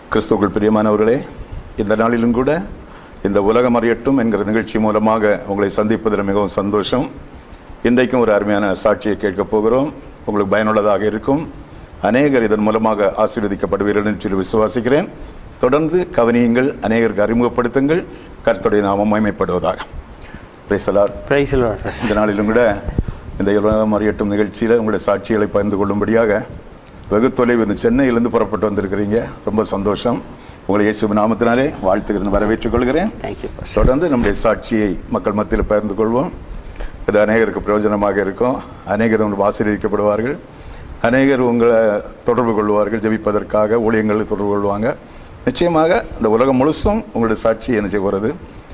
கிறிஸ்துவுக்குள் பிரியமானவர்களே இந்த நாளிலும் கூட இந்த உலகம் அறியட்டும் என்கிற நிகழ்ச்சி மூலமாக உங்களை சந்திப்பதில் மிகவும் சந்தோஷம் இன்றைக்கும் ஒரு அருமையான சாட்சியை கேட்கப் போகிறோம் உங்களுக்கு பயனுள்ளதாக இருக்கும் அநேகர் இதன் மூலமாக ஆசீர்வதிக்கப்படுவீர்கள் என்று சொல்லி விசுவாசிக்கிறேன் தொடர்ந்து கவனியுங்கள் அநேகருக்கு அறிமுகப்படுத்துங்கள் கர்த்தருடைய நாமம் மகிமைப்படுவதாக பிரைசலார் பிரைஸ் இந்த நாளிலும் கூட இந்த உலகம் அறியட்டும் நிகழ்ச்சியில் உங்களுடைய சாட்சிகளை பகிர்ந்து கொள்ளும்படியாக வெகு தொலைவு இந்த சென்னையிலிருந்து புறப்பட்டு வந்திருக்கிறீங்க ரொம்ப சந்தோஷம் உங்களை இயேசு நாமத்தினாலே வாழ்த்துக்கிறது வரவேற்றுக் கொள்கிறேன் தேங்க்யூ தொடர்ந்து நம்முடைய சாட்சியை மக்கள் மத்தியில் பகிர்ந்து கொள்வோம் இது அநேகருக்கு பிரயோஜனமாக இருக்கும் அநேகர் உங்களுக்கு ஆசீர்வதிக்கப்படுவார்கள் அநேகர் உங்களை தொடர்பு கொள்வார்கள் ஜெபிப்பதற்காக ஊழியங்களை தொடர்பு கொள்வாங்க நிச்சயமாக இந்த உலகம் முழுசும் உங்களுடைய சாட்சி என்ன செய்கிறது